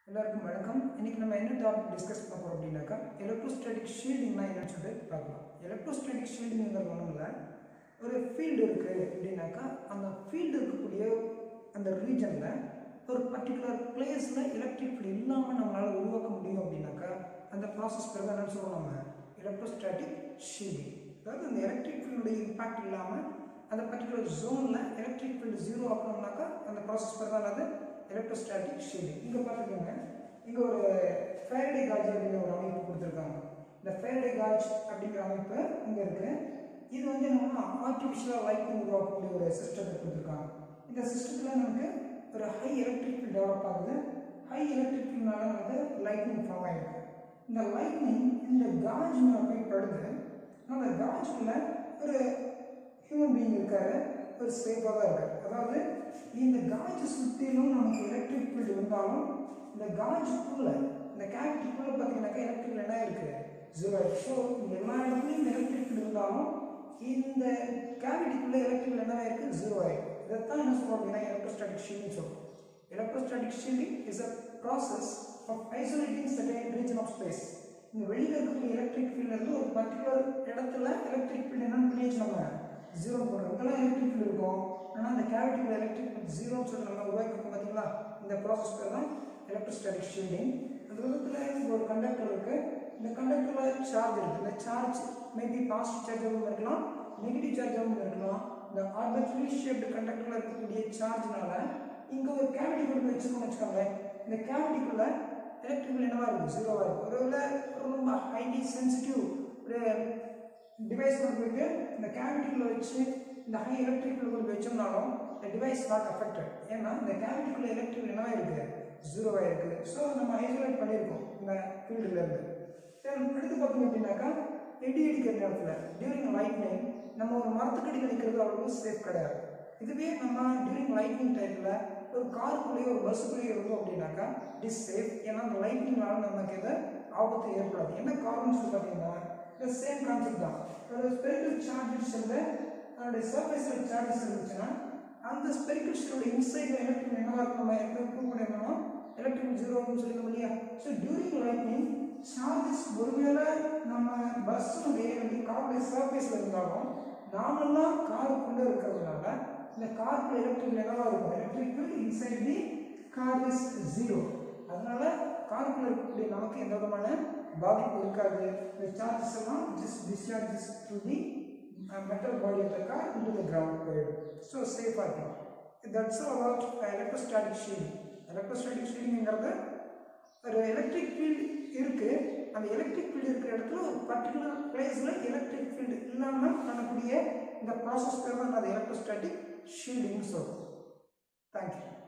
எல்லாருக்கும் வணக்கம் இன்னைக்கு நம்ம என்ன டாபிக் டிஸ்கஸ் பண்ண போறோம் அப்படின்னாக்கா எலக்ட்ரோஸ்டாட்டிக் ஷீல்டிங்னா என்னன்னு சொல்லிட்டு பார்க்கலாம் எலக்ட்ரோஸ்டாட்டிக் ஷீல்டிங்கிறது ஒன்றும் இல்லை ஒரு ஃபீல்டு இருக்குது அப்படின்னாக்கா அந்த ஃபீல்டு இருக்கக்கூடிய அந்த ரீஜனில் ஒரு பர்டிகுலர் பிளேஸில் எலக்ட்ரிக் ஃபீல்டு இல்லாமல் நம்மளால் உருவாக்க முடியும் அப்படின்னாக்கா அந்த ப்ராசஸ் பேர் தான் என்ன சொல்லுவோம் நம்ம எலக்ட்ரோஸ்டாட்டிக் ஷீல்டிங் அதாவது அந்த எலக்ட்ரிக் ஃபீல்டுடைய இம்பாக்ட் இல்லாமல் அந்த பர்டிகுலர் ஜோனில் எலக்ட்ரிக் ஃபீல்டு ஜீரோ ஆக்கணும்னாக்கா அந்த ப்ராசஸ் பேர் தான் அது எலக்ட்ரோஸ்டாட்டிக் ஷீல்டிங் இங்கே பார்த்துக்கோங்க இங்கே ஒரு ஃபேரடே காஜ் அப்படிங்கிற ஒரு அமைப்பு கொடுத்துருக்காங்க இந்த ஃபேரடே காஜ் அப்படிங்கிற அமைப்பு இங்கே இருக்குது இது வந்து என்னன்னா ஆர்டிஃபிஷியலாக லைட்டிங் உருவாக்கக்கூடிய ஒரு சிஸ்டத்தை கொடுத்துருக்காங்க இந்த சிஸ்டத்தில் நமக்கு ஒரு ஹை எலக்ட்ரிக் ஃபீல்ட் டெவலப் ஆகுது ஹை எலக்ட்ரிக் ஃபீல்ட்னால நமக்கு லைட்னிங் ஃபார்ம் ஆகிருக்கு இந்த லைட்னிங் இந்த காஜ் மேலே போய் படுது அந்த காஜுக்குள்ள ஒரு ஹியூமன் பீயிங் இருக்காரு ஒரு சேஃபாக தான் இருக்காரு அதாவது இந்த காஜ் சுற்றிலும் நமக்கு எலக்ட்ரிக் ஃபீல்டு இருந்தாலும் இந்த காஜுக்குள்ள இந்த கேவிட்டிக்குள்ள பார்த்தீங்கன்னாக்கா எலக்ட்ரிக் என்ன இருக்கு ஜீரோ ஸோ எல்லா இடத்துலையும் இந்த எலக்ட்ரிக் ஃபீல்டு இருந்தாலும் இந்த கேவிட்டிக்குள்ள எலக்ட்ரிக் என்ன இருக்கு ஜீரோ ஆயிருக்கு இதைத்தான் என்ன சொல்றோம் அப்படின்னா எலக்ட்ரோஸ்டாட்டிக் ஷீல்டிங் சொல்றோம் electrostatic shielding is a process of isolating certain region of space இங்கே வெளியில் இருக்கக்கூடிய எலக்ட்ரிக் ஃபீல்டு வந்து ஒரு பர்டிகுலர் இடத்துல எலக்ட்ரிக் ஃபீல்டு என்னன்னு பண்ணியாச்சு நம்ம ஜீரோ போடுறோம் இங்கெல்லாம் எலக்ட்ரிக் ஃபீல்டு இருக்கும் ஆனால் அந்த கேவிட்டிக்குள்ள எலக்ட்ரிக் ஃபீல்டு ஜீரோன்னு சொல்லி நம்ம உருவாக்கிருக்கோம் பார்த்தீங்களா இந்த ப்ராசஸ் பேர் தான் எலக்ட்ரோஸ்டாட்டிக் ஷீல்டிங் அந்த விதத்தில் இங்கே ஒரு கண்டக்டர் இருக்கு இந்த கண்டக்டரில் சார்ஜ் இருக்கு இந்த சார்ஜ் மேபி பாசிட்டிவ் சார்ஜாகவும் இருக்கலாம் நெகட்டிவ் சார்ஜாகவும் இருக்கலாம் இந்த ஆர்பிட்ரரி ஷேப்டு கண்டக்டரில் இருக்கக்கூடிய சார்ஜ்னால இங்கே ஒரு கேவிட்டி கொண்டு போய் வச்சுக்கோங்க வச்சுக்கோங்களேன் இந்த கேவிட்டிக்குள்ள எலக்ட்ரிக்கல் என்னவா இருக்கும் ஜீரோவாக இருக்கும் ஒருவேளை ரொம்ப ஹைலி சென்சிட்டிவ் ஒரு டிவைஸ் கொண்டு போயிட்டு இந்த கேவிட்டிக்குள்ள வச்சு இந்த ஹை எலக்ட்ரிக்கல் கொண்டு போய் வச்சோம்னாலும் இந்த டிவைஸ் நாட் அஃபெக்டட் ஏன்னா இந்த கேவிட்டிக்குள்ள எலக்ட்ரிக்கல் என்னவா இருக்கு ஜீரோவாக இருக்கு ஸோ நம்ம ஐசோலேட் பண்ணியிருக்கோம் இந்த ஃபீல்டுல இருந்து தென் அடுத்து பார்த்தோம் அப்படின்னாக்கா இடி அடிக்கிற நேரத்தில் டியூரிங் லைட்னிங் நம்ம ஒரு மரத்துக்கடி அடிக்கிறது அவ்வளவு சேஃப் கிடையாது இதுவே நம்ம டியூரிங் லைட்னிங் டைமில் ஒரு காருக்குள்ளேயோ ஒரு பஸ்ஸுக்குள்ளேயோ இருந்தோம் அப்படின்னாக்கா இட் இஸ் சேஃப் ஏன்னா அந்த லைட்னிங்னால நமக்கு எதை ஆபத்து ஏற்படாது என்ன காரணம் சொல்லி பார்த்தீங்கன்னா இந்த சேம் கான்செப்ட் தான் ஒரு ஸ்பெரிக்கல் சார்ஜஸ் இருந்து அதனுடைய சர்ஃபேஸில் சார்ஜஸ் இருந்துச்சுன்னா அந்த ஸ்பெரிக்கல் ஷெல்லோட இன்சைட் எலக்ட்ரிக் என்னவா இருக்கும் நம்ம இருக்கக்கூடிய என்னன்னா எலக்ட்ரிக் ஜீரோன்னு சொல்லிக்கணும் இல்லையா ஸோ டியூரிங் லைட்னிங் சார்ஜஸ் ஒருவேளை நம்ம பஸ்ஸுடைய காருடைய சர்ஃபேஸில் இருந்தாலும் நாமெல்லாம் காருக்குள்ளே இருக்கிறதுனால இந்த காருக்கு எலக்ட்ரிக் என்னவா இருக்கும் electric inside the car is zero அதனால காருக்குள்ள இருக்கக்கூடிய நமக்கு எந்த விதமான பாதிப்பு இருக்காது இந்த சார்ஜஸ் எல்லாம் just discharges to the metal body of the car into the ground போயிடும் ஸோ சேஃபாக இருக்கும் that's about electrostatic shielding electrostatic ஷீல்டிங்கிறது ஒரு எலக்ட்ரிக் ஃபீல்டு இருக்கு அந்த எலக்ட்ரிக் ஃபீல்டு இருக்கிற இடத்துல ஒரு பர்டிகுலர் பிளேஸில் எலக்ட்ரிக் ஃபீல்டு இல்லாமல் பண்ணக்கூடிய இந்த ப்ராசஸ் பேர் தான் அது எலக்ட்ரோஸ்டாட்டிக் ஷீல்டிங்னு சொல்கிறோம் தேங்க்யூ